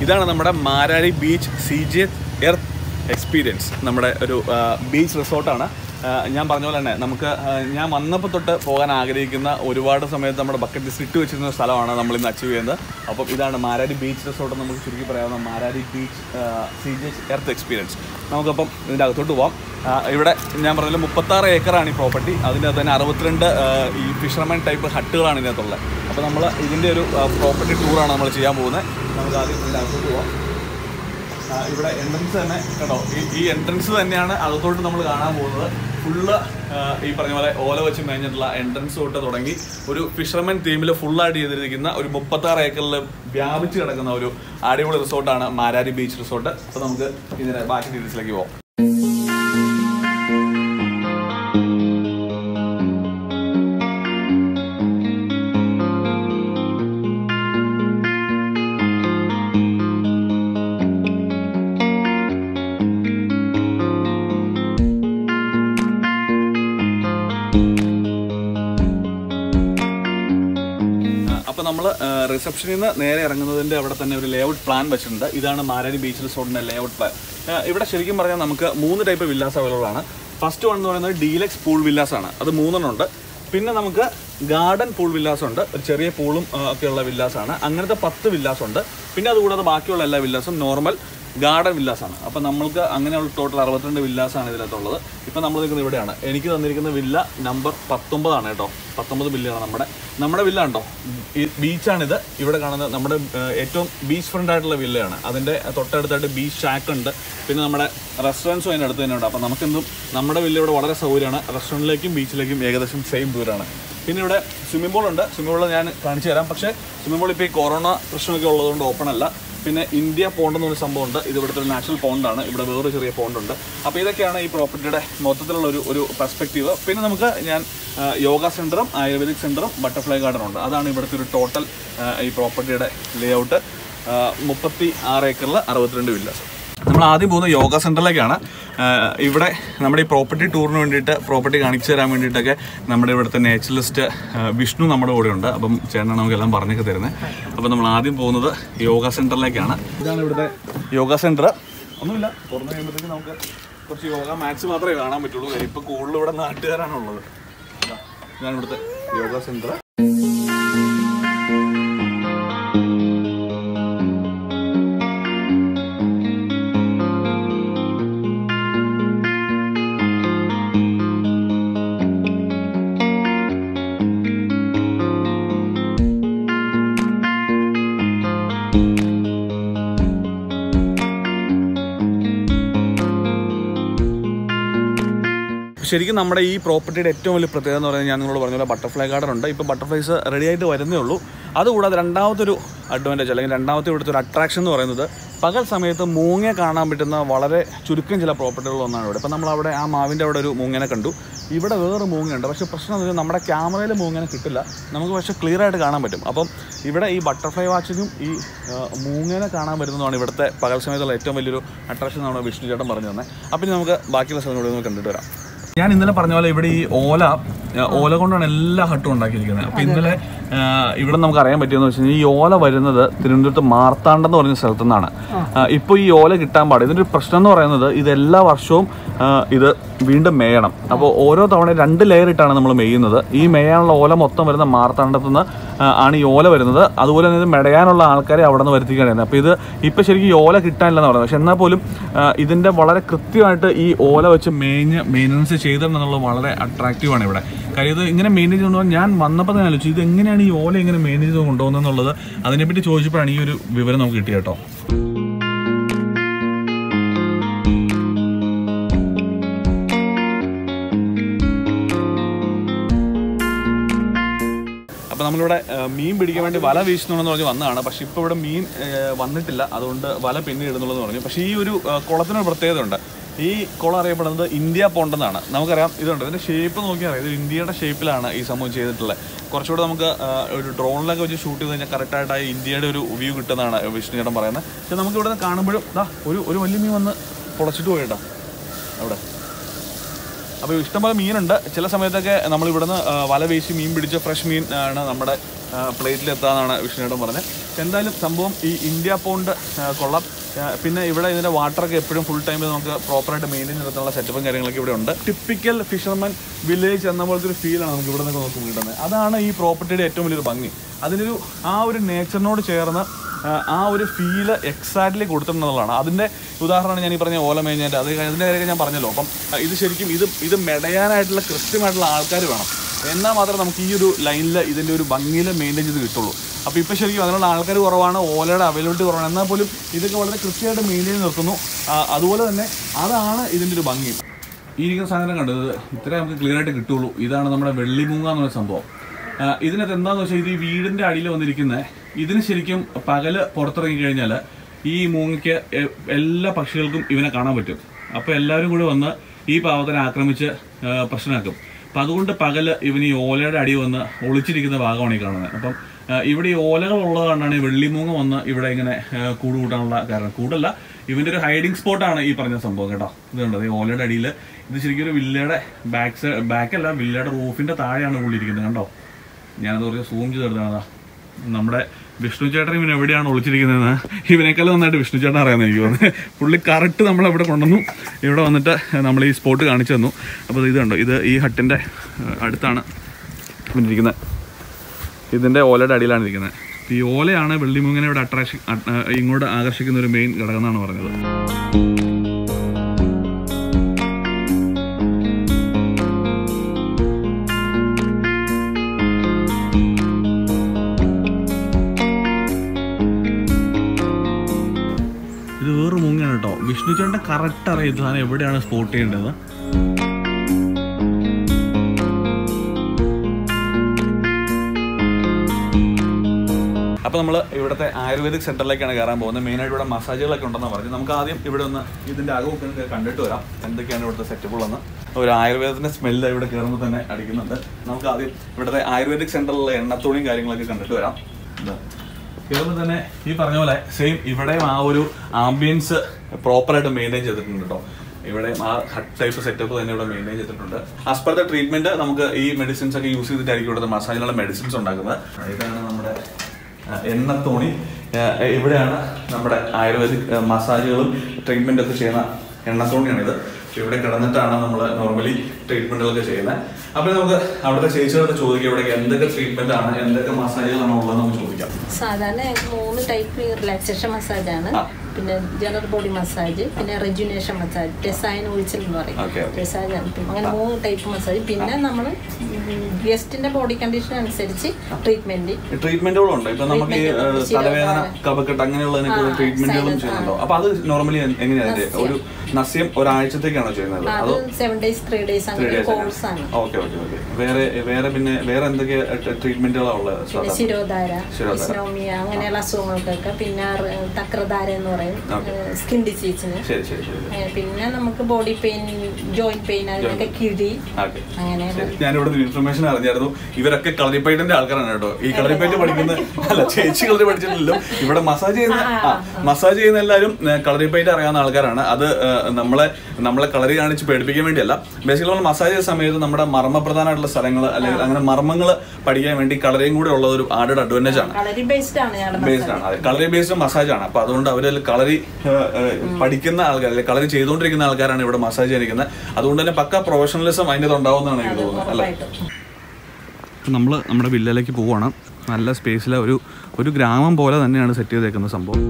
ഇതാണ് നമ്മുടെ Marari beach C J Earth experience നമ്മുടെ ഒരു ബീച്ച് റിസോർട്ടാണ് ഞാൻ പറഞ്ഞ പോലെ തന്നെ നമുക്ക് ആ, ഞാൻ വന്നപ്പോൾ തൊട്ട് പോകാൻ ആഗ്രഹിക്കുന്ന ഒരുപാട് സമയത്ത് നമ്മുടെ ബക്കറ്റ് ലിസ്റ്റ് ഇട്ട് വെച്ചിരുന്ന സ്ഥലമാണ് നമ്മൾ ഇന്ന് അച്ചീവ് ചെയ്യുന്നത് അപ്പം ഇതാണ് മാരാരി ബീച്ച് റിസോർട്ട് നമുക്ക് ചുരുക്കി പറയാവുന്ന Marari beach C J Earth experience നമുക്കപ്പം ഇതിൻ്റെ അകത്തോട്ട് പോവാം ആ, ഇവിടെ ഞാൻ പറഞ്ഞ മുപ്പത്താറ് ഏക്കറാണ് ഈ പ്രോപ്പർട്ടി അതിൻ്റെ അകത്ത് തന്നെ അറുപത്തിരണ്ട് ആ, ഈ ഫിഷർമാൻ ടൈപ്പ് ഹട്ടുകളാണ് ഇതിനകത്തുള്ളത് അപ്പോൾ നമ്മൾ ഇതിൻ്റെ ഒരു പ്രോപ്പർട്ടി ടൂറാണ് നമ്മൾ ചെയ്യാൻ പോകുന്നത് നമുക്ക് ആദ്യം ഇതിൻ്റെ അകത്തോട്ട് പോവാം ആ, ഇവിടെ എൻട്രൻസ് തന്നെ കേട്ടോ ഈ ഈ എൻട്രൻസ് തന്നെയാണ് അകത്തോട്ട് നമ്മൾ കാണാൻ പോകുന്നത് ഫുള്ള് ഈ പറഞ്ഞ പോലെ ഓല വെച്ച് മേഞ്ഞിട്ടുള്ള എൻട്രൻസ് തൊട്ട് തുടങ്ങി ഒരു ഫിഷർമെൻ തീമിൽ ഫുള്ളായിട്ട് ചെയ്തിരിക്കുന്ന ഒരു മുപ്പത്താറ് ഏക്കറിൽ വ്യാപിച്ച് കിടക്കുന്ന ഒരു അടിപൊളി റിസോർട്ടാണ് മാരാരി ബീച്ച് റിസോർട്ട് അപ്പോൾ നമുക്ക് ഇതിൻ്റെ ബാക്കി ഡീറ്റെയിൽസിലേക്ക് പോകാം അപ്പോൾ നമ്മൾ റിസപ്ഷനിൽ നിന്ന് നേരെ ഇറങ്ങുന്നതിൻ്റെ അവിടെ തന്നെ ഒരു ലേഔട്ട് പ്ലാൻ വെച്ചിട്ടുണ്ട് ഇതാണ് മാരാരി ബീച്ച് റിസോർട്ടിൻ്റെ ലേഔട്ട് പ്ലാൻ ഇവിടെ ശരിക്കും പറഞ്ഞാൽ നമുക്ക് മൂന്ന് ടൈപ്പ് വില്ലാസ് അവൈലബിൾ ആണ് ഫസ്റ്റ് വൺ എന്ന് പറയുന്നത് ഡീലക്സ് പൂൾ വില്ലാസ് ആണ് അത് മൂന്നെണ്ണം ഉണ്ട് പിന്നെ നമുക്ക് ഗാർഡൻ പൂൾ വില്ലാസ് ഉണ്ട് ഒരു ചെറിയ പൂളും ആ, ഒക്കെയുള്ള വില്ലാസ് ആണ് അങ്ങനത്തെ പത്ത് വില്ലാസ് ഉണ്ട് പിന്നെ അതുകൂടാതെ ബാക്കിയുള്ള എല്ലാ വില്ലാസും നോർമൽ ഗാർഡൻ വില്ലാസ് ആണ് അപ്പോൾ നമ്മൾക്ക് അങ്ങനെയുള്ള ടോട്ടൽ അറുപത്തിരണ്ട് വില്ലാസ് ആണ് ഇതിനകത്തുള്ളത് ഇപ്പോൾ നമ്മൾ നിൽക്കുന്നത് ഇവിടെയാണ് എനിക്ക് തന്നിരിക്കുന്ന വില്ല നമ്പർ പത്തൊമ്പതാണ് കേട്ടോ പത്തൊമ്പത് വില്ലയാണ് നമ്മുടെ നമ്മുടെ വില്ല ഉണ്ടോ ഈ ബീച്ചാണിത് ഇവിടെ കാണുന്നത് നമ്മുടെ ഏഹ്, ഏറ്റവും ബീച്ച് ഫ്രണ്ട് ആയിട്ടുള്ള വില്ലയാണ് അതിൻ്റെ തൊട്ടടുത്തായിട്ട് ബീച്ച് ഷാക്ക് ഉണ്ട് പിന്നെ നമ്മുടെ റെസ്റ്റോറൻറ്റ്സും അതിൻ്റെ അടുത്ത് തന്നെ ഉണ്ട് അപ്പോൾ നമുക്കെന്തും നമ്മുടെ വില്ല ഇവിടെ വളരെ സൗകര്യമാണ് റെസ്റ്റോറൻറ്റിലേക്കും ബീച്ചിലേക്കും ഏകദേശം സെയിം ദൂരമാണ് പിന്നെ ഇവിടെ സ്വിമ്മിംഗ് പൂൾ ഉണ്ട് സ്വിമ്മിംഗ് പൂൾ ഞാൻ കാണിച്ചു തരാം പക്ഷേ സ്വിമ്മിംഗ് പൂൾ ഇപ്പോൾ ഈ കൊറോണ പ്രശ്നമൊക്കെ ഉള്ളതുകൊണ്ട് ഓപ്പൺ അല്ല പിന്നെ ഇന്ത്യ പോണ്ട് എന്നൊരു സംഭവമുണ്ട് ഇത് ഇവിടുത്തെ ഒരു നാഷണൽ പോണ്ടാണ് ഇവിടെ വേറൊരു ചെറിയ പോണ്ടുണ്ട് അപ്പോൾ ഇതൊക്കെയാണ് ഈ പ്രോപ്പർട്ടിയുടെ മൊത്തത്തിലുള്ള ഒരു ഒരു പെർസ്പെക്റ്റീവ് പിന്നെ നമുക്ക് ഞാൻ ആ, യോഗ സെൻറ്ററും ആയുർവേദിക് സെൻറ്ററും ബട്ടർഫ്ലൈ ഗാർഡനും ഉണ്ട് അതാണ് ഇവിടുത്തെ ഒരു ടോട്ടൽ ഈ പ്രോപ്പർട്ടിയുടെ ലേഔട്ട് മുപ്പത്തി ആറ് ഏക്കറിൽ അറുപത്തിരണ്ട് വില്ലാസ് നമ്മൾ ആദ്യം പോകുന്ന യോഗ സെൻറ്ററിലേക്കാണ് ആഹ് ഇവിടെ നമ്മുടെ ഈ പ്രോപ്പർട്ടി ടൂറിന് വേണ്ടിയിട്ട് പ്രോപ്പർട്ടി കാണിച്ചു തരാൻ വേണ്ടിയിട്ടൊക്കെ നമ്മുടെ ഇവിടുത്തെ നേച്ചറലിസ്റ്റ് വിഷ്ണു നമ്മുടെ കൂടെ ഉണ്ട് അപ്പം ചേട്ടനാണ് നമുക്കെല്ലാം പറഞ്ഞൊക്കെ തരുന്നത് അപ്പം നമ്മൾ ആദ്യം പോകുന്നത് യോഗ സെൻറ്ററിലേക്കാണ് ഇതാണ് ഇവിടുത്തെ യോഗ സെൻറ്റർ ഒന്നുമില്ല തുറന്നു കഴിയുമ്പോഴത്തേക്ക് നമുക്ക് കുറച്ച് യോഗ മാത്സ് മാത്രമേ കാണാൻ പറ്റുള്ളൂ കാര്യം ഇപ്പം കൂടുതൽ ഇവിടെ നാട്ടുകാരാണുള്ളത് ഇതാ, ഇതാണ് ഇവിടുത്തെ യോഗ സെൻറ്റർ ശരിക്കും നമ്മുടെ ഈ പ്രോപ്പർട്ടിയുടെ ഏറ്റവും വലിയ പ്രത്യേകത എന്ന് പറയുന്നത് ഞാൻ നിങ്ങളോട് പറഞ്ഞ പോലെ ബട്ടർഫ്ലൈ ഗാർഡൻ ഉണ്ട് ഇപ്പോൾ ബട്ടർഫ്ലൈസ് റെഡി ആയിട്ട് വരുന്നേ ഉള്ളൂ അതുകൂടാതെ രണ്ടാമത്തെ ഒരു അഡ്വാൻറ്റേജ് അല്ലെങ്കിൽ രണ്ടാമത്തെ ഇവിടുത്തെ ഒരു അട്രാക്ഷൻ എന്ന് പറയുന്നത് പകൽ സമയത്ത് മൂങ്ങ കാണാൻ പറ്റുന്ന വളരെ ചുരുക്കം ചില പ്രോപ്പർട്ടികൾ ഒന്നാണ് ഇവിടെ ഇപ്പോൾ നമ്മൾ അവിടെ ആ മാവിൻ്റെ അവിടെ ഒരു മൂങ്ങനെ കണ്ടു ഇവിടെ വേറെ മൂങ്ങയുണ്ട് പക്ഷേ പ്രശ്നം എന്ന് വെച്ചാൽ നമ്മുടെ ക്യാമറയിൽ മൂങ്ങനെ കിട്ടില്ല നമുക്ക് പക്ഷേ ക്ലിയർ ആയിട്ട് കാണാൻ പറ്റും അപ്പം ഇവിടെ ഈ ബട്ടർഫ്ലൈ വാച്ചിങ്ങും ഈ ആ, മൂങ്ങനെ കാണാൻ പറ്റുന്നതാണ് ഇവിടുത്തെ പകൽ സമയത്തുള്ള ഏറ്റവും വലിയൊരു അട്രാക്ഷൻ എന്നാണ് വിഷ്ണു ചേട്ടൻ പറഞ്ഞു തന്നെ അപ്പം ഇനി നമുക്ക് ബാക്കിയുള്ള സ്ഥലങ്ങളിൽ നിന്ന് കണ്ടിട്ട് വരാം ഞാൻ ഇന്നലെ പറഞ്ഞ പോലെ ഇവിടെ ഈ ഓല ആ, ഓല കൊണ്ടാണ് എല്ലാ ഹട്ടും ഉണ്ടാക്കിയിരിക്കുന്നത് അപ്പൊ ഇന്നലെ ആ, ഇവിടെ നമുക്ക് അറിയാൻ പറ്റിയെന്ന് വെച്ച് കഴിഞ്ഞാൽ ഈ ഓല വരുന്നത് തിരുവനന്തപുരത്ത് മാർത്താണ്ഡം എന്ന് പറഞ്ഞ സ്ഥലത്തു നിന്നാണ് ഇപ്പോൾ ഈ ഓല കിട്ടാൻ പാടില്ല ഇതിൻ്റെ ഒരു പ്രശ്നം എന്ന് പറയുന്നത് ഇത് എല്ലാ വർഷവും ആ, ഇത് വീണ്ടും മേയണം അപ്പോൾ ഓരോ തവണ രണ്ട് ലെയർ ഇട്ടാണ് നമ്മൾ മെയ്യുന്നത് ഈ മേയാനുള്ള ഓല മൊത്തം വരുന്ന മാർത്താണ്ഡത്തു നിന്ന് ആ, ആണ് ഈ ഓല വരുന്നത് അതുപോലെ തന്നെ ഇത് മെടയാനുള്ള ആൾക്കാരെ അവിടെ നിന്ന് വരുത്തിക്കുകയാണ് അപ്പോൾ ഇത് ഇപ്പോൾ ശരിക്കും ഈ ഓല കിട്ടാനില്ലെന്ന് പറയുന്നത് പക്ഷെ എന്നാൽ പോലും ആ, ഇതിൻ്റെ വളരെ കൃത്യമായിട്ട് ഈ ഓല വെച്ച് മേഞ്ഞ് മെയിൻ്റനൻസ് ചെയ്തിട്ടുണ്ടെന്നുള്ളത് വളരെ അട്രാക്റ്റീവാണ് ഇവിടെ കാര്യം ഇത് ഇങ്ങനെ മെയിൻറ്റെയിൻ ചെയ്തുകൊണ്ട് ഞാൻ വന്നപ്പോൾ തന്നെ ആലോചിച്ചു ഇത് എങ്ങനെയാണ് ഈ ഓല ഇങ്ങനെ മെയിൻറ്റെയിൻ ചെയ്ത് കൊണ്ടുപോകുന്നത് എന്നുള്ളത് അതിനെപ്പറ്റി ചോദിച്ചപ്പോഴാണ് ഈ ഒരു വിവരം നമുക്ക് കിട്ടിയത് കേട്ടോ അപ്പോൾ നമ്മളിവിടെ ആ, മീൻ പിടിക്കാൻ വേണ്ടി വല വീശുന്നുണ്ടെന്ന് പറഞ്ഞ് വന്നതാണ് പക്ഷേ ഇപ്പോൾ ഇവിടെ മീൻ ആ, വന്നിട്ടില്ല അതുകൊണ്ട് വല പിന്നീട് ഇടുന്നുള്ളതെന്ന് പറഞ്ഞു പക്ഷേ ഈ ഒരു ആ, കുളത്തിനൊരു പ്രത്യേകത ഉണ്ട് ഈ കുളം അറിയപ്പെടുന്നത് ഇന്ത്യ പോണ്ടെന്നാണ് നമുക്കറിയാം ഇതുണ്ട് ഇതിൻ്റെ ഷേപ്പ് നോക്കിയാൽ അറിയാം ഇത് ഇന്ത്യയുടെ ഷേപ്പിലാണ് ഈ സംഭവം ചെയ്തിട്ടുള്ളത് കുറച്ചുകൂടെ നമുക്ക് ആ, ഒരു ഡ്രോണിലൊക്കെ വെച്ച് ഷൂട്ട് ചെയ്ത് കഴിഞ്ഞാൽ കറക്റ്റായിട്ട് ആ ഇന്ത്യയുടെ ഒരു വ്യൂ കിട്ടുന്നതാണ് വിഷ്ണു ചേട്ടൻ പറയുന്നത് പക്ഷേ നമുക്ക് ഇവിടെ നിന്ന് കാണുമ്പോഴും ദാ ഒരു ഒരു വലിയ മീൻ വന്ന് പൊളച്ചിട്ട് പോയിട്ടോ അവിടെ അപ്പോൾ ഇഷ്ടംപോലെ മീനുണ്ട് ചില സമയത്തൊക്കെ നമ്മൾ ഇവിടുന്ന് ആ, വല വീശി മീൻ പിടിച്ച ഫ്രഷ് മീൻ ആണ് നമ്മുടെ പ്ലേറ്റിൽ എത്താന്നാണ് വിഷ്ണുവേട്ടൻ പറഞ്ഞത് എന്തായാലും സംഭവം ഈ ഇന്ത്യ പോണ്ട് ആ, കൊള്ളാം ആ, പിന്നെ ഇവിടെ ഇതിൻ്റെ വാട്ടറൊക്കെ എപ്പോഴും ഫുൾ ടൈം നമുക്ക് പ്രോപ്പറായിട്ട് മെയിൻറ്റെയിൻ നടത്താനുള്ള സെറ്റപ്പും കാര്യങ്ങളൊക്കെ ഇവിടെ ഉണ്ട് ടിപ്പിക്കൽ ഫിഷർമാൻ വില്ലേജ് എന്ന പോലത്തെ ഒരു ഫീലാണ് നമുക്ക് ഇവിടെ നിന്നൊക്കെ നോക്കുമ്പോൾ കിട്ടുന്നത് അതാണ് ഈ പ്രോപ്പർട്ടിയുടെ ഏറ്റവും വലിയൊരു ഭംഗി അതിനൊരു ആ ഒരു നേച്ചറിനോട് ചേർന്ന് ആ, ആ ഒരു ഫീല് എക്സാക്ട്ലി കൊടുത്തിട്ടുള്ളതാണ് അതിൻ്റെ ഉദാഹരണമാണ് ഞാൻ ഈ പറഞ്ഞ ഓല മേഞ്ഞായിട്ട് അത് അതിൻ്റെ കാര്യമൊക്കെ ഞാൻ പറഞ്ഞല്ലോ അപ്പം ആ, ഇത് ശരിക്കും ഇത് ഇത് മെടയാനായിട്ടുള്ള കൃത്യമായിട്ടുള്ള ആൾക്കാർ വേണം എന്നാൽ മാത്രമേ നമുക്ക് ഈ ഒരു ലൈനിൽ ഇതിൻ്റെ ഒരു ഭംഗിയിൽ മെയിൻറ്റെയിൻ ചെയ്ത് കിട്ടുള്ളൂ അപ്പോൾ ഇപ്പോൾ ശരിക്കും അതിനുള്ള ആൾക്കാർ കുറവാണ് ഓലയുടെ അവൈലബിലിറ്റി കുറവാണ് എന്നാൽ പോലും ഇതൊക്കെ വളരെ കൃത്യമായിട്ട് മെയിൻറ്റെയിൻ നിർത്തുന്നു ആ, അതുപോലെ തന്നെ അതാണ് ഇതിൻ്റെ ഒരു ഭംഗി ഈ ഇരിക്കുന്ന സാധനം കണ്ടത് ഇത്രേ നമുക്ക് ക്ലിയർ ആയിട്ട് കിട്ടുള്ളൂ ഇതാണ് നമ്മുടെ വെള്ളിമൂങ്ങ എന്നൊരു സംഭവം ആ, ഇതിനകത്ത് എന്താണെന്ന് വെച്ചാൽ ഇത് ഈ വീടിൻ്റെ അടിയിൽ വന്നിരിക്കുന്നത് ഇതിന് ശരിക്കും പകല് പുറത്തിറങ്ങി കഴിഞ്ഞാൽ ഈ മൂങ്ങയ്ക്ക് എ- എല്ലാ പക്ഷികൾക്കും ഇവനെ കാണാൻ പറ്റും അപ്പോൾ എല്ലാവരും കൂടി വന്ന് ഈ പാവത്തിനെ ആക്രമിച്ച് ആ, പ്രശ്നമാക്കും അപ്പം അതുകൊണ്ട് പകല് ഇവന് ഈ ഓലയുടെ അടി വന്ന് ഒളിച്ചിരിക്കുന്ന ഭാഗമാണ് ഈ കാണുന്നത് അപ്പം ആ, ഇവിടെ ഈ ഓലകൾ ഉള്ളത് കൊണ്ടാണ് ഈ വെള്ളിമൂങ്ങ വന്ന് ഇവിടെ ഇങ്ങനെ ആ, കൂട് കൂട്ടാനുള്ള കാരണം കൂടല്ല ഇവന്റെ ഒരു ഹൈഡിങ് സ്പോട്ടാണ് ഈ പറഞ്ഞ സംഭവം കേട്ടോ ഇത് കണ്ടത് ഈ ഓലയുടെ അടിയിൽ ഇത് ശരിക്കും ഒരു വില്ലയുടെ ബാക്ക് സൈഡ് ബാക്കല്ല വില്ലയുടെ റൂഫിന്റെ താഴെയാണ് പുള്ളിയിരിക്കുന്നത് കണ്ടോ ഞാനത് കുറച്ച് സൂം ചെയ്തെടുത്താണ് നമ്മുടെ വിഷ്ണു ചേട്ടൻ ഇവൻ എവിടെയാണ് ഒളിച്ചിരിക്കുന്നതെന്ന് ഇവനേക്കാളും നന്നായിട്ട് വിഷ്ണു ചേട്ടൻ അറിയാമെന്ന് എനിക്ക് തോന്നുന്നത് പുള്ളി കറക്റ്റ് നമ്മളെവിടെ കൊണ്ടുവന്നു ഇവിടെ വന്നിട്ട് നമ്മൾ ഈ സ്പോട്ട് കാണിച്ചു തന്നു അപ്പോൾ ഇത് കണ്ടോ ഇത് ഈ ഹട്ടിൻ്റെ അടുത്താണ് ഇരിക്കുന്നത് ഇതിൻ്റെ ഓലയുടെ അടിയിലാണ് ഇരിക്കുന്നത് ഈ ഓലയാണ് വെള്ളിമുങ്ങനെ ഇവിടെ അട്രാക്ഷൻ ഇങ്ങോട്ട് ആകർഷിക്കുന്ന ഒരു മെയിൻ ഘടകം എന്നാണ് പറഞ്ഞത് ഇത് വേറൊരു മൂങ്ങയാണ് കേട്ടോ വിഷ്ണു ചേട്ടൻ്റെ കറക്റ്റ് അറിയാം ഇത് സാധനം എവിടെയാണ് സ്പോട്ട് ചെയ്യേണ്ടത് അപ്പോൾ നമ്മൾ ഇവിടുത്തെ ആയുർവേദിക് സെന്ററിലേക്കാണ് കയറാൻ പോകുന്നത് മെയിനായിട്ട് ഇവിടെ മസാജുകളൊക്കെ ഉണ്ടെന്ന് പറഞ്ഞു നമുക്ക് ആദ്യം ഇവിടെ ഒന്ന് ഇതിൻ്റെ അകമൊക്കെ ഒന്ന് കണ്ടിട്ട് വരാം എന്തൊക്കെയാണ് ഇവിടുത്തെ സെറ്റപ്പുകളെന്ന് ഒരു ആയുർവേദത്തിൻ്റെ സ്മെല്ല് ഇവിടെ കയറുമ്പോൾ തന്നെ അടിക്കുന്നുണ്ട് നമുക്ക് ആദ്യം ഇവിടുത്തെ ആയുർവേദിക് സെന്ററിലെ എണ്ണത്തോണിയും കാര്യങ്ങളൊക്കെ കണ്ടിട്ട് വരാം ഇതാ. കയറുമ്പോൾ തന്നെ ഈ പറഞ്ഞ പോലെ സെയിം ഇവിടെയും ആ ഒരു ആംബിയൻസ് പ്രോപ്പറായിട്ട് മെയിൻറ്റെയിൻ ചെയ്തിട്ടുണ്ട് കേട്ടോ ഇവിടെ ആ ഹട്ട് ടൈപ്പ് സെറ്റപ്പ് തന്നെ ഇവിടെ മെയിൻറ്റെയിൻ ചെയ്തിട്ടുണ്ട് ആസ് പെർ ദ ട്രീറ്റ്മെന്റ് നമുക്ക് ഈ മെഡിസിൻസ് ഒക്കെ യൂസ് ചെയ്തിട്ടായിരിക്കും ഇവിടുത്തെ മസാജിനുള്ള മെഡിസിൻസ് ഉണ്ടാക്കുന്നത് ഇതാണ് നമ്മുടെ ആ, എണ്ണത്തോണി ആ, ഇവിടെയാണ് നമ്മുടെ ആയുർവേദിക് ആ, മസാജുകളും ട്രീറ്റ്മെന്റ് ഒക്കെ ചെയ്യുന്ന എണ്ണത്തോണിയാണിത് ഇവിടെ കിടന്നിട്ടാണ് നമ്മൾ നോർമലി ട്രീറ്റ്മെന്റുകളൊക്കെ ചെയ്യുന്നത് അപ്പോൾ നമുക്ക് അവിടുത്തെ ചേച്ചിയോട് ചോദിക്കാം ഇവിടെ എന്തൊക്കെ ട്രീറ്റ്മെന്റ് ആണ് എന്തൊക്കെ മസാജുകളാണ് ഉള്ളത് നമുക്ക് ചോദിക്കാം സാധാരണ ഞങ്ങൾക്ക് മൂന്ന് ടൈപ്പ് റിലാക്സേഷൻ മസാജാണ് ആ. പിന്നെ ജനറൽ ബോഡി മസാജ് പിന്നെ റെജുനേഷൻ മസാജ് ടെസൈൻ ഒഴിച്ചൽ എന്ന് പറയും ഓക്കെ ഓക്കെ മസാജ് ആണ്. പിന്നെ അങ്ങനെ മൂന്ന് ടൈപ്പ് മസാജ് പിന്നെ നമ്മൾ ഗസ്റ്റിന്റെ ബോഡി കണ്ടീഷൻ അനുസരിച്ച് ട്രീറ്റ്മെന്റ് ട്രീറ്റ്മെന്റുകളുണ്ട് ഇപ്പൊ നമുക്ക് ഈ Treatment ഉണ്ട്. ഏഹ്, തലവേദന ശിരോധാര. കഫക്കെട്ട് അങ്ങനെയുള്ളതിനൊക്കെ ആ, ട്രീറ്റ്മെന്റുകളും silent, ചെയ്യുന്നുണ്ടോ അപ്പൊ അത് നോർമലി എങ്ങനെയാണ് ഇതിന്റെ? നസ്യം. ഒരു നസ്യം ഒരാഴ്ചത്തേക്കാണോ ചെയ്യുന്നത് അത് അതോ seven days three days three അങ്ങനെ ഡേയ്സ് കോഴ്സ് ആണ് ഓക്കെ ഓക്കെ ഓക്കെ വേറെ വേറെ പിന്നെ വേറെ എന്തൊക്കെ ട്രീറ്റ്മെന്റുകളാണ് ഉള്ളത് പിന്നെ സാധാരണ ശിരോധാര ശിരോധാര. ഇസ്നോമിയ അങ്ങനെയുള്ള അസുഖങ്ങൾക്കൊക്കെ പിന്നെ റ് തക്രധാര എന്ന് പറയും Okay. സ്കിൻ ഡിസീസിന് ശരി ശരി ശരി ഏ, പിന്നെ നമുക്ക് ബോഡി പെയിൻ ജോയിന്റ് പെയിൻ അതിനൊക്കെ കിഴി ഓക്കെ അങ്ങനെ ശരി ഞാനിവിടെ ഒരു ഇൻഫർമേഷൻ അറിഞ്ഞായിരുന്നു ഇവരൊക്കെ കളരിപ്പയറ്റിന്റെ ആൾക്കാരാണ് കേട്ടോ ഈ കളരിപ്പയറ്റ് പഠിക്കുന്ന അല്ല ചേച്ചി കളരി പഠിച്ചിട്ടില്ലല്ലോ ഇവിടെ മസാജ് ചെയ്യുന്ന ആ മസാജ് ചെയ്യുന്ന എല്ലാവരും കളരിപ്പയറ്റ് അറിയാവുന്ന ആൾക്കാരാണ് അത് ആ, നമ്മളെ നമ്മളെ കളരി കാണിച്ച് പേടിപ്പിക്കാൻ വേണ്ടിയല്ല ബേസിക്കലി നമ്മൾ മസാജ് ചെയ്യുന്ന സമയത്ത് നമ്മുടെ മർമ്മപ്രധാനമായിട്ടുള്ള സ്ഥലങ്ങൾ അല്ലെങ്കിൽ അങ്ങനെ മർമ്മങ്ങൾ പഠിക്കാൻ വേണ്ടി കളറിയും കൂടെ ഉള്ള ഒരു ആഡഡ് അഡ്വാൻറ്റേജ് ആണ് കളറി ബേസ്ഡ് ആണ് ഞങ്ങളുടെ ബേസ്ഡ് ആണ് അതെ കളറി ബേസ്ഡ് മസാജ് ആണ് അപ്പൊ അതുകൊണ്ട് അവര് കളറി ഏഹ്, ഏഹ്, പഠിക്കുന്ന ആൾക്കാർ അല്ലെങ്കിൽ കളറി ചെയ്തുകൊണ്ടിരിക്കുന്ന ആൾക്കാരാണ് ഇവിടെ മസാജ് ചെയ്തിരിക്കുന്നത് അതുകൊണ്ട് തന്നെ പക്ക പ്രൊഫഷണലിസം അതിൻ്റെ ഉണ്ടാവുന്നതാണ് എനിക്ക് തോന്നുന്നത് അല്ലേ ഉറപ്പായിട്ടും നമ്മൾ നമ്മുടെ വില്ലയിലേക്ക് പോവുകയാണ് നല്ല സ്പേസിലെ ഒരു ഒരു ഗ്രാമം പോലെ തന്നെയാണ് സെറ്റ് ചെയ്തേക്കുന്ന സംഭവം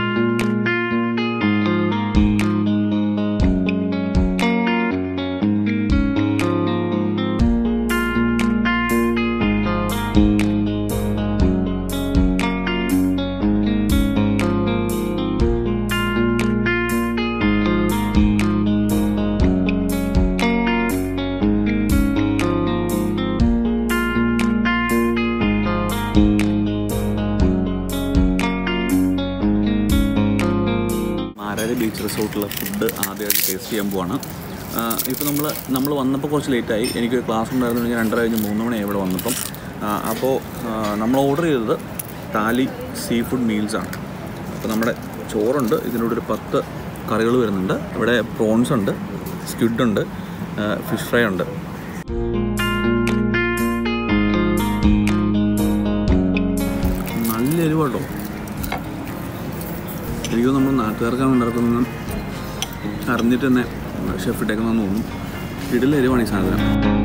മാരാരി ബീച്ച് റിസോർട്ടിലെ ഫുഡ് ആദ്യമായിട്ട് ടേസ്റ്റ് ചെയ്യാൻ പോവാണ് ഇപ്പോൾ നമ്മൾ നമ്മൾ വന്നപ്പോൾ കുറച്ച് ലേറ്റായി എനിക്ക് ക്ലാസ് ഉണ്ടായിരുന്നു ഞാൻ രണ്ടര കഴിഞ്ഞ് മൂന്ന് മണിയായി ഇവിടെ വന്നപ്പം അപ്പോൾ നമ്മൾ ഓർഡർ ചെയ്തത് താലി സീ ഫുഡ് മീൽസാണ് അപ്പോൾ നമ്മുടെ ചോറുണ്ട് ഇതിനോട് ഒരു പത്ത് കറികൾ വരുന്നുണ്ട് ഇവിടെ പ്രോൺസ് ഉണ്ട് സ്ക്വിഡ് ഉണ്ട് ഫിഷ് ഫ്രൈ ഉണ്ട് നല്ല എരിവാട്ടോ എനിക്ക് നമ്മൾ നാട്ടുകാർക്കാണ് ഉണ്ടാക്കുന്നതെന്ന് അറിഞ്ഞിട്ട് തന്നെ ഷെഫ് ഇട്ടേക്കുന്നതെന്ന് തോന്നുന്നു ഇടയിൽ എരിവാണ് ഈ സാധനം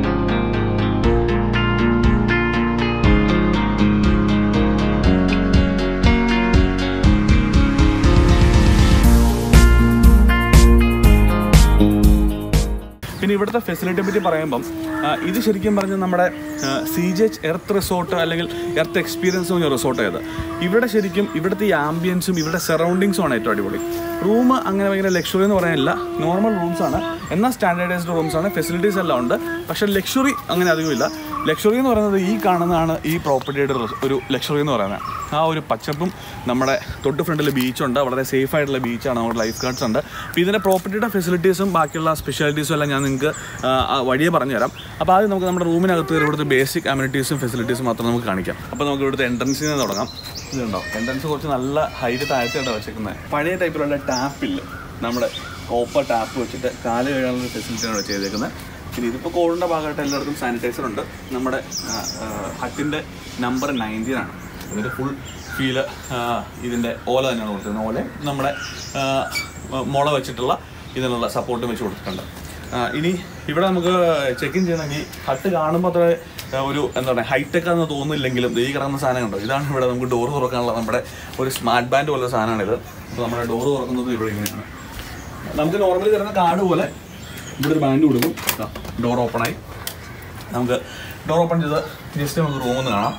പിന്നെ ഇവിടുത്തെ ഫെസിലിറ്റിയെ പറ്റി പറയുമ്പം ആ, ഇത് ശരിക്കും പറഞ്ഞാൽ നമ്മുടെ C G H earth resort അല്ലെങ്കിൽ എർത്ത് എക്സ്പീരിയൻസ് പറഞ്ഞ റിസോർട്ട് ഏത് ഇവിടെ ശരിക്കും ഇവിടുത്തെ ഈ ആംബിയൻസും ഇവിടെ സറൗണ്ടിങ്സും ആണ് ഏറ്റവും അടിപൊളി റൂം അങ്ങനെ ഭയങ്കര ലക്ഷറി എന്ന് പറയാനില്ല നോർമൽ റൂംസ് ആണ് എന്നാൽ സ്റ്റാൻഡേർഡൈസ്ഡ് റൂംസ് ആണ് ഫെസിലിറ്റീസ് എല്ലാം ഉണ്ട് പക്ഷേ ലക്ഷറി അങ്ങനെ അധികമില്ല ലക്ഷറി എന്ന് പറയുന്നത് ഈ കാണുന്നതാണ് ഈ പ്രോപ്പർട്ടിയുടെ ഒരു ലക്ഷറി എന്ന് പറയുന്നത് ആ ഒരു പച്ചപ്പും നമ്മുടെ തൊട്ട് ഫ്രണ്ടിൽ ബീച്ചുണ്ട് വളരെ സേഫ് ആയിട്ടുള്ള ബീച്ചാണ് നമ്മുടെ ലൈഫ് ഗാർഡ്സ് ഉണ്ട് അപ്പോൾ ഇതിൻ്റെ പ്രോപ്പർട്ടിയുടെ ഫെസിലിറ്റീസും ബാക്കിയുള്ള സ്പെഷ്യാലിറ്റീസും എല്ലാം ഞാൻ നിങ്ങൾക്ക് ആ, ആ വഴിയെ പറഞ്ഞുതരാം അപ്പോൾ ആദ്യം നമുക്ക് നമ്മുടെ റൂമിനകത്ത് കയറി ഇവിടുത്തെ ബേസിക് അമ്യൂണിറ്റീസും ഫെസിലിറ്റീസും മാത്രം നമുക്ക് കാണിക്കാം അപ്പോൾ നമുക്ക് ഇവിടുത്തെ എൻട്രൻസിൽ നിന്ന് തുടങ്ങാം ഇതുണ്ടോ എൻട്രൻസ് കുറച്ച് നല്ല ഹൈറ്റ് താഴ്ത്തിയാണ് വെച്ചേക്കുന്നത് പഴയ ടൈപ്പിലുള്ള ടാപ്പില്ല നമ്മുടെ കോപ്പർ ടാപ്പ് വെച്ചിട്ട് കാല് കഴുകാനുള്ള ഫെസിലിറ്റിയാണ് ഇവിടെ ചെയ്തേക്കുന്നത് പിന്നെ ഇതിപ്പോൾ കോവിഡിൻ്റെ ഭാഗമായിട്ട് എല്ലായിടത്തും സാനിറ്റൈസർ ഉണ്ട് നമ്മുടെ ഹട്ടിൻ്റെ നമ്പർ നയൻറ്റീൻ ആണ് ഇതിൻ്റെ ഫുൾ ഫീല് ഇതിൻ്റെ ഓല തന്നെയാണ് കൊടുത്തിരുന്നത് ഓല നമ്മുടെ ആ, മുള വെച്ചിട്ടുള്ള ഇതിനുള്ള സപ്പോർട്ടും വെച്ച് കൊടുത്തിട്ടുണ്ട് ആ, ഇനി ഇവിടെ നമുക്ക് ചെക്ക് ഇൻ ചെയ്യണമെങ്കിൽ ഹട്ട് കാണുമ്പോൾ അത്ര ആ, ഒരു എന്താ പറയുക ഹൈടെക് ആണെന്ന് തോന്നുന്നില്ലെങ്കിലും ദേ ഈ കിടക്കുന്ന സാധനം കണ്ടോ ഇതാണ് ഇവിടെ നമുക്ക് ഡോർ തുറക്കാനുള്ള നമ്മുടെ ഒരു സ്മാർട്ട് ബാൻഡ് പോലെ സാധനമാണിത് അപ്പോൾ നമ്മുടെ ഡോർ തുറക്കുന്നത് ഇവിടെ ഇങ്ങനെയാണ് നമുക്ക് നോർമലി തരുന്ന കാർഡ് പോലെ ഇവിടെ ഒരു ബാൻഡ് കൊടുക്കും ഡോർ ഓപ്പണായി നമുക്ക് ഡോർ ഓപ്പൺ ചെയ്ത് ജസ്റ്റ് നമുക്ക് റൂമിൽ കാണാം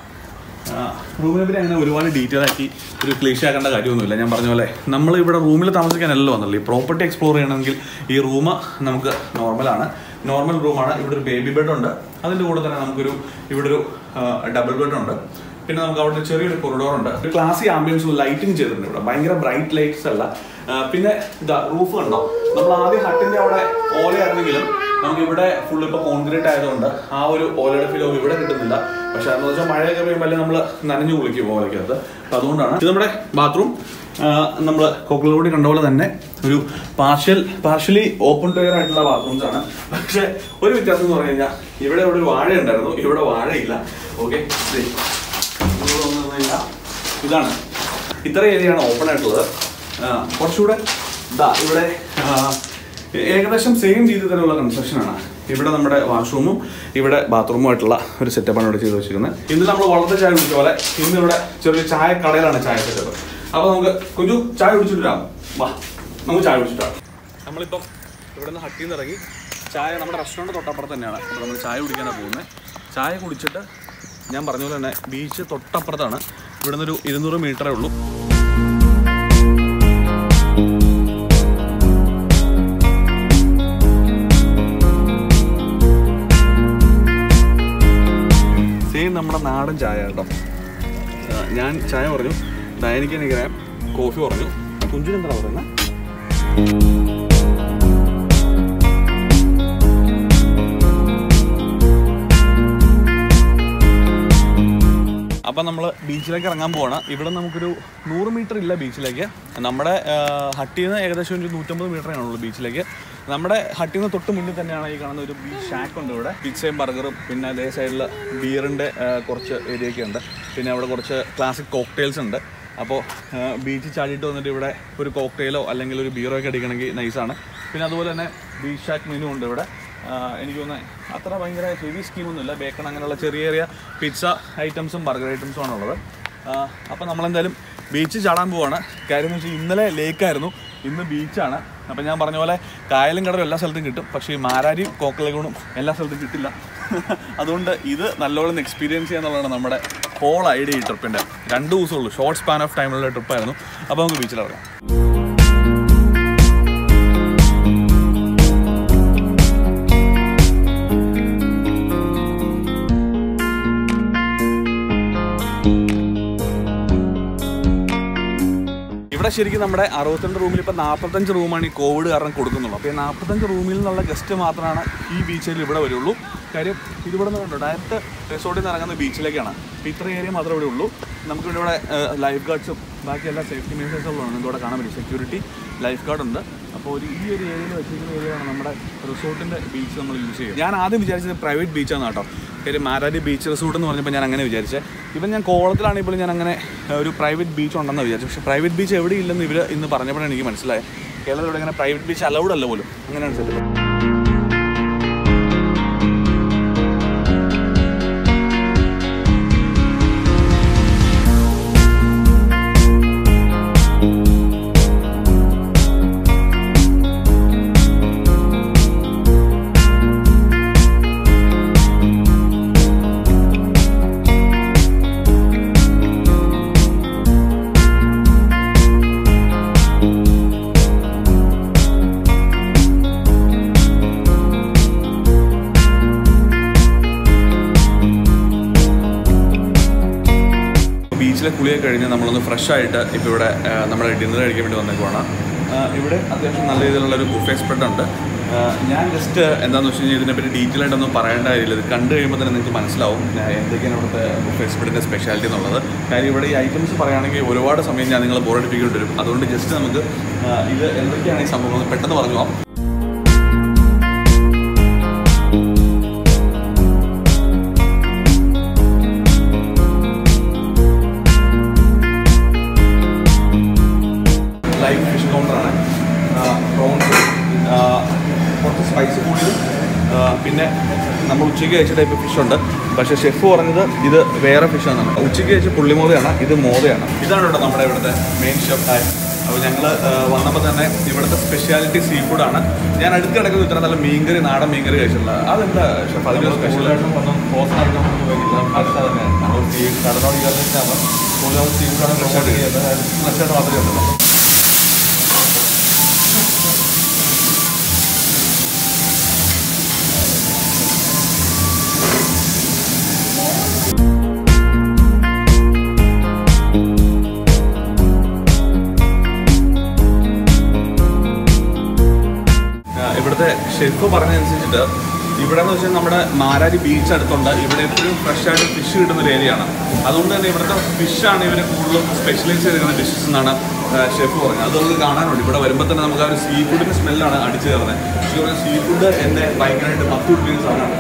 റൂമിനെ പറ്റി അങ്ങനെ ഒരുപാട് ഡീറ്റെയിൽ ആക്കി ഒരു ക്ലീഷ ആക്കേണ്ട കാര്യമൊന്നുമില്ല ഞാൻ പറഞ്ഞ പോലെ നമ്മൾ ഇവിടെ റൂമിൽ താമസിക്കാനല്ലോ വന്നുള്ളൂ ഈ പ്രോപ്പർട്ടി എക്സ്പ്ലോർ ചെയ്യണമെങ്കിൽ ഈ റൂം നമുക്ക് നോർമലാണ് നോർമൽ റൂമാണ് ഇവിടെ ഒരു ബേബി ബെഡ് ഉണ്ട് അതിൻ്റെ കൂടെ തന്നെ നമുക്കൊരു ഇവിടെ ഒരു ഡബിൾ ബെഡ് ഉണ്ട് പിന്നെ നമുക്ക് അവിടെ ഒരു ചെറിയൊരു കൊറിഡോർ ഉണ്ട് ഒരു ക്ലാസ്സിക് ആംബിയൻസ് ലൈറ്റിംഗ് ചെയ്തിട്ടുണ്ട് ഇവിടെ ഭയങ്കര ബ്രൈറ്റ് ലൈറ്റ്സ് അല്ല ആ, പിന്നെ ഇതാ റൂഫ് കണ്ടോ നമ്മൾ ആദ്യം ഹട്ടിന്റെ അവിടെ ഓലയായിരുന്നെങ്കിലും നമുക്ക് ഇവിടെ ഫുൾ ഇപ്പൊ കോൺക്രീറ്റ് ആയതുകൊണ്ട് ആ ഒരു ഓലയുടെ ഫീലോ ഇവിടെ കിട്ടുന്നില്ല പക്ഷെ അതെന്ന് വെച്ചാൽ മഴയൊക്കെ പെയ്യുമ്പോൾ അല്ലെങ്കിൽ നമ്മൾ നനഞ്ഞു കുളിക്കും ഓലയ്ക്കകത്ത് അപ്പൊ അതുകൊണ്ടാണ് ഇത് നമ്മുടെ ബാത്റൂം നമ്മൾ കൊക്കലോടി കണ്ട പോലെ തന്നെ ഒരു പാർഷ്യൽ പാർഷ്യലി ഓപ്പൺ ടയർ ആയിട്ടുള്ള ബാത്റൂംസ് ആണ് പക്ഷെ ഒരു വ്യത്യാസം എന്ന് പറഞ്ഞു കഴിഞ്ഞാൽ ഇവിടെ ഇവിടെ ഒരു വാഴ ഉണ്ടായിരുന്നു ഇവിടെ വാഴയില്ല ഓക്കെ ഇതാണ് ഇത്ര ഏരിയയാണ് ഓപ്പൺ ആയിട്ടുള്ളത് ആ, കുറച്ചുകൂടെ ഇതാ ഇവിടെ ആ, ഏകദേശം സെയിം രീതിയിൽ തന്നെയുള്ള കൺസ്ട്രക്ഷൻ ആണ് ഇവിടെ നമ്മുടെ വാഷ്റൂമും ഇവിടെ ബാത്റൂമുമായിട്ടുള്ള ഒരു സെറ്റപ്പാണ് ഇവിടെ ചെയ്ത് വെച്ചിരിക്കുന്നത് ഇന്ന് നമ്മൾ വളർത്ത ചായ കുടിച്ച പോലെ ഇന്ന് ഇവിടെ ചെറിയ ചായ കടയിലാണ് ചായ സെറ്റപ്പ് അപ്പോൾ നമുക്ക് കുഞ്ഞു ചായ കുടിച്ചിട്ട് വരാം വാ നമുക്ക് ചായ കുടിച്ചിട്ടാ നമ്മളിപ്പം ഇവിടെ നിന്ന് ഹട്ടിയിൽ നിന്ന് ഇറങ്ങി ചായ നമ്മുടെ റെസ്റ്റോറൻറ്റ് തൊട്ടപ്പുറത്ത് തന്നെയാണ് അപ്പോൾ നമ്മൾ ചായ കുടിക്കാനാണ് പോകുന്നത് ചായ കുടിച്ചിട്ട് ഞാൻ പറഞ്ഞ പോലെ തന്നെ ബീച്ച് തൊട്ടപ്പുറത്താണ് ഇവിടെ നിന്നൊരു ഇരുന്നൂറ് മീറ്ററേ ഉള്ളൂ സെയിം നമ്മുടെ നാടൻ ചായ കേട്ടോ ആ, ഞാൻ ചായ പറഞ്ഞു ഡയനിക്ക് എനിക്ക് കോഫി പറഞ്ഞു കുഞ്ചിനെന്താ പറയുന്നത് അപ്പം നമ്മൾ ബീച്ചിലേക്ക് ഇറങ്ങാൻ പോവാണ് ഇവിടെ നമുക്കൊരു നൂറ് മീറ്റർ ഇല്ല ബീച്ചിലേക്ക് നമ്മുടെ ഹട്ടിയിൽ നിന്ന് ഏകദേശം ഒരു നൂറ്റമ്പത് മീറ്റർ ആണുള്ളൂ ബീച്ചിലേക്ക് നമ്മുടെ ഹട്ടിയിൽ നിന്ന് തൊട്ട് മുന്നിൽ തന്നെയാണ് ഈ കാണുന്ന ഒരു ബീച്ച് ഷാക്ക് ഉണ്ട് ഇവിടെ പിzzയും ബർഗറും പിന്നെ അതേ സൈഡിൽ ബിയറിൻ്റെ കുറച്ച് ഏരിയ ഒക്കെ ഉണ്ട് പിന്നെ അവിടെ കുറച്ച് ക്ലാസിക് കോക്ടെയിൽസ് ഉണ്ട് അപ്പോൾ ബീച്ചിൽ ചാടിയിട്ട് വന്നിട്ട് ഇവിടെ ഒരു കോക്ടെയിലോ അല്ലെങ്കിൽ ഒരു ബിയറോ ഒക്കെ അടിക്കണമെങ്കിൽ നൈസാണ് പിന്നെ അതുപോലെ തന്നെ ബീച്ച് ഷാക്ക് മെനു ഉണ്ട് ഇവിടെ ആഹ് എനിക്ക് തോന്നുന്നത് അത്ര ഭയങ്കര ഹെവി സ്കീമൊന്നുമില്ല ബേക്കൺ അങ്ങനെയുള്ള ചെറിയ ചെറിയ പിസ്സ ഐറ്റംസും ബർഗർ ഐറ്റംസും ആണുള്ളത് അപ്പോൾ നമ്മളെന്തായാലും ബീച്ച് ചാടാൻ പോവാണ് കാര്യം എന്ന് വെച്ചാൽ ഇന്നലെ ലേക്കായിരുന്നു ഇന്ന് ബീച്ചാണ് അപ്പോൾ ഞാൻ പറഞ്ഞ പോലെ കായലും കടലും എല്ലാ സ്ഥലത്തും കിട്ടും പക്ഷേ ഈ മാരാരിയും കോക്കലഗൂണും എല്ലാ സ്ഥലത്തും കിട്ടില്ല അതുകൊണ്ട് ഇത് നല്ലോണം എക്സ്പീരിയൻസ് ചെയ്യാന്നുള്ളതാണ് നമ്മുടെ ഹോൾ ഐഡിയ ഈ ട്രിപ്പിൻ്റെ രണ്ട് ദിവസമുള്ളൂ ഷോർട്ട് സ്പാൻ ഓഫ് ടൈമിലുള്ള ട്രിപ്പായിരുന്നു അപ്പോൾ നമുക്ക് ബീച്ചിലിറങ്ങാം ഇവിടെ ശരിക്കും നമ്മുടെ അറുപത്തിരണ്ട് റൂമിൽ ഇപ്പോൾ നാൽപ്പത്തഞ്ച് റൂമാണ് ഈ കോവിഡ് കാരണം കൊടുക്കുന്നുള്ളൂ അപ്പോൾ ഈ നാൽപ്പത്തഞ്ച് റൂമിൽ നിന്നുള്ള ഗസ്റ്റ് മാത്രമാണ് ഈ ബീച്ചിൽ ഇവിടെ വരുള്ളൂ കാര്യം ഇതിവിടെ നിന്ന് കണ്ടോ ഡയറക്റ്റ് റിസോർട്ടിൽ നിന്ന് ഇറങ്ങുന്ന ബീച്ചിലേക്കാണ് അപ്പോൾ ഇത്ര ഏരിയ മാത്രമേ ഇവിടെ ഉള്ളൂ നമുക്ക് ഇവിടെ ലൈഫ് ഗാർഡ്സും ബാക്കി എല്ലാ സേഫ്റ്റി മെഷേഴ്സും ഉള്ളതാണ് നിങ്ങൾക്ക് ഇവിടെ കാണാൻ പറ്റും സെക്യൂരിറ്റി ലൈഫ് ഗാർഡ് ഉണ്ട് അപ്പോൾ ഒരു ഈ ഒരു ഏരിയയിൽ വെച്ചിരിക്കുന്ന ഏരിയയാണ് നമ്മുടെ റിസോർട്ടിൻ്റെ ബീച്ച് നമ്മൾ യൂസ് ചെയ്യുന്നത് ഞാൻ ആദ്യം വിചാരിച്ചത് പ്രൈവറ്റ് ബീച്ചാണ് കേട്ടോ ഒരു മാരാരി ബീച്ച് റിസോർട്ട് എന്ന് പറഞ്ഞപ്പോൾ ഞാൻ അങ്ങനെ വിചാരിച്ചത് ഇപ്പം ഞാൻ കോളത്തിലാണെങ്കിൽ ഞാൻ അങ്ങനെ ഏഹ്, ഒരു പ്രൈവറ്റ് ബീച്ച് ഉണ്ടെന്ന് വിചാരിച്ചു പക്ഷേ പ്രൈവറ്റ് ബീച്ച് എവിടെ ഇല്ലെന്ന് ഇവർ ഇന്ന് പറഞ്ഞപ്പോഴാണ് എനിക്ക് മനസ്സിലായത് കേരളത്തിൽ ഇവിടെ അങ്ങനെ പ്രൈവറ്റ് ബീച്ച് അലൗഡ് അല്ല പോലും അങ്ങനെയാണ് സെറ്റ് ബീച്ചിലെ കുളിയൊക്കെ കഴിഞ്ഞ് നമ്മളൊന്ന് ഫ്രഷ് ആയിട്ട് ഇപ്പോൾ ഇവിടെ ആ, നമ്മുടെ ഡിന്നർ കഴിക്കാൻ വേണ്ടി വന്നേക്കുവാണ് ആ, ഇവിടെ അത്യാവശ്യം നല്ല രീതിയിലുള്ള ഒരു ബുഫേ സ്പ്രെഡ് ഉണ്ട് ആ, ഞാൻ ജസ്റ്റ് എന്താണെന്ന് വെച്ച് കഴിഞ്ഞാൽ ഇതിനെപ്പറ്റി ഡീറ്റെയിൽ ആയിട്ടൊന്നും പറയേണ്ട കാര്യമില്ല ഇത് കണ്ടു കഴിയുമ്പോൾ തന്നെ നിങ്ങൾക്ക് മനസ്സിലാവും ആ, എന്തൊക്കെയാണ് ഇവിടുത്തെ ബുഫേ സ്പ്രെഡിൻ്റെ സ്പെഷ്യാലിറ്റി എന്നുള്ളത് കാര്യം ഇവിടെ ഈ ഐറ്റംസ് പറയുകയാണെങ്കിൽ ഒരുപാട് സമയം ഞാൻ നിങ്ങളെ ബോറടിപ്പിക്കേണ്ടി വരും അതുകൊണ്ട് ജസ്റ്റ് നമുക്ക് ആ, ഇത് എന്തൊക്കെയാണ് ഈ സംഭവം എന്ന് പെട്ടെന്ന് പറഞ്ഞു പോകാം ലൈവ് ഫിഷ് കൗണ്ടറാണ് പ്രോൺസ് കുറച്ച് സ്പൈസ് കൂടിയതും ആ, പിന്നെ നമ്മൾ ഉച്ചയ്ക്ക് കഴിച്ച ടൈപ്പ് ഫിഷ് ഉണ്ട് പക്ഷേ ഷെഫ് പറഞ്ഞത് ഇത് വേറെ ഫിഷാണ് ഉച്ചയ്ക്ക് കഴിച്ച പുള്ളിമോതയാണ് ഇത് മോതയാണ് ഇതാണ് കേട്ടോ നമ്മുടെ ഇവിടുത്തെ മെയിൻ ഷെഫ് ആയ അപ്പോൾ ഞങ്ങൾ വന്നപ്പോൾ തന്നെ ഇവിടുത്തെ സ്പെഷ്യാലിറ്റി സീ ഫുഡാണ് ഞാൻ അടുത്ത് കിടക്കുന്ന ഇത്ര നല്ല മീൻകറി നാടൻ മീൻകറി കഴിച്ചിട്ടുള്ളത് അതെന്താ ഷെഫ് അതിന് സ്പെഷ്യലായിട്ടും ഒന്നും ഫ്രോസൺ ആയിട്ടൊന്നും ഉപയോഗിക്കില്ല ഫ്രഷ് തന്നെ നമ്മൾ സീ കടന്നോട് ചേർന്നിട്ടാണ് കൂടുതൽ സീ ഫുഡാണ് ഫ്രഷ് ആയിട്ട് ചെയ്യുന്നത് ഫ്രഷ് ആയിട്ട് മാത്രമേ ഉള്ളൂ ആ, ഇവിടുത്തെ ഷെഫ് പറഞ്ഞതനുസരിച്ചിട്ട് ഇവിടെ എന്ന് വെച്ചാൽ നമ്മുടെ മാരാരി ബീച്ച് അടുത്തുണ്ട് ഇവിടെ എപ്പോഴും ഫ്രഷ് ആയിട്ട് ഫിഷ് കിട്ടുന്ന ഒരു ഏരിയ ആണ് അതുകൊണ്ട് തന്നെ ഇവിടുത്തെ ഫിഷാണ് ഇവർ കൂടുതലും സ്പെഷ്യലൈസ് ചെയ്തിരിക്കുന്ന ഡിഷസ് എന്നാണ് ഷെഫ് പറഞ്ഞത് അത് നമുക്ക് കാണാനുണ്ട് ഇവിടെ വരുമ്പോൾ തന്നെ നമുക്ക് ആ ഒരു സീ ഫുഡിൻ്റെ സ്മെല്ലാണ് അടിച്ചു കയറുന്നത് സീ ഫുഡ് എന്നെ ഭയങ്കരമായിട്ട് മത്തു പിടിക്കുന്ന സാധനമാണ്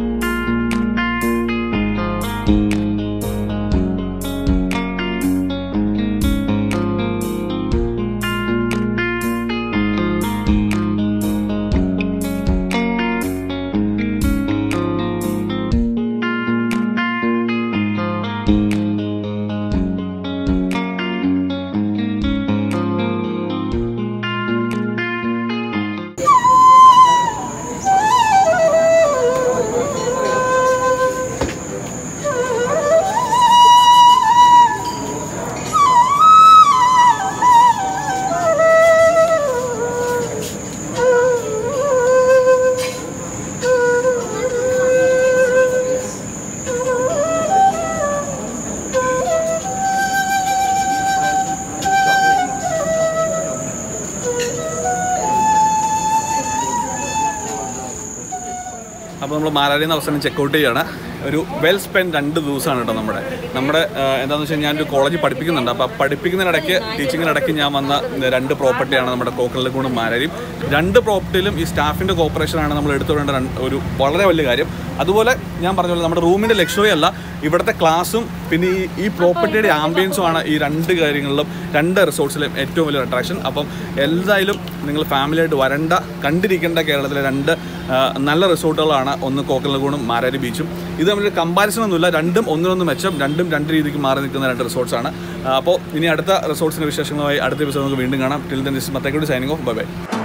അപ്പോൾ നമ്മൾ മാരാരിയിൽ നിന്ന് അവസാനം ചെക്കൗട്ട് ചെയ്യാണ് ഒരു വെൽ സ്പെൻഡ് രണ്ട് ദിവസമാണ് കേട്ടോ നമ്മുടെ നമ്മുടെ ആ, എന്താണെന്ന് വെച്ചാൽ ഞാൻ ഒരു കോളേജിൽ പഠിപ്പിക്കുന്നുണ്ട് അപ്പോൾ പഠിപ്പിക്കുന്നതിനിടയ്ക്ക് ടീച്ചിങ്ങിനിടയ്ക്ക് ഞാൻ വന്ന രണ്ട് പ്രോപ്പർട്ടിയാണ് നമ്മുടെ കോക്കലക്കൂണും മാരാരിയും രണ്ട് പ്രോപ്പർട്ടിയിലും ഈ സ്റ്റാഫിൻ്റെ കോപ്പറേഷനാണ് നമ്മൾ എടുത്തുകൊണ്ട ഒരു വളരെ വലിയ കാര്യം അതുപോലെ ഞാൻ പറഞ്ഞ പോലെ നമ്മുടെ റൂമിൻ്റെ ലക്ഷറി അല്ല ഇവിടുത്തെ ക്ലാസ്സും പിന്നെ ഈ ഈ പ്രോപ്പർട്ടിയുടെ ആംബിയൻസും ആണ് ഈ രണ്ട് കാര്യങ്ങളിലും രണ്ട് റിസോർട്ട്സിലും ഏറ്റവും വലിയ അട്രാക്ഷൻ അപ്പം എന്തായാലും നിങ്ങൾ ഫാമിലിയായിട്ട് വരണ്ട കണ്ടിരിക്കേണ്ട കേരളത്തിലെ രണ്ട് ആ, നല്ല റിസോർട്ടുകളാണ് ഒന്ന് കോക്കലഗൂണും മാരാരി ബീച്ചും ഇത് തമ്മിൽ കമ്പാരിസൺ ഒന്നുമില്ല രണ്ടും ഒന്നിനൊന്ന് മെച്ചം രണ്ടും രണ്ട് രീതിക്ക് മാറി നിൽക്കുന്ന രണ്ട് റിസോർട്ട്സ് ആണ് അപ്പോൾ ഇനി അടുത്ത റിസോർട്ട്സിൻ്റെ വിശേഷങ്ങളുമായി അടുത്ത എപ്പിസോഡ് നമുക്ക് വീണ്ടും കാണാം ടിൽ ദൻ ദിസ് മത്തേക്കൂടി സൈനിങ് ഓഫ് ബൈ ബൈ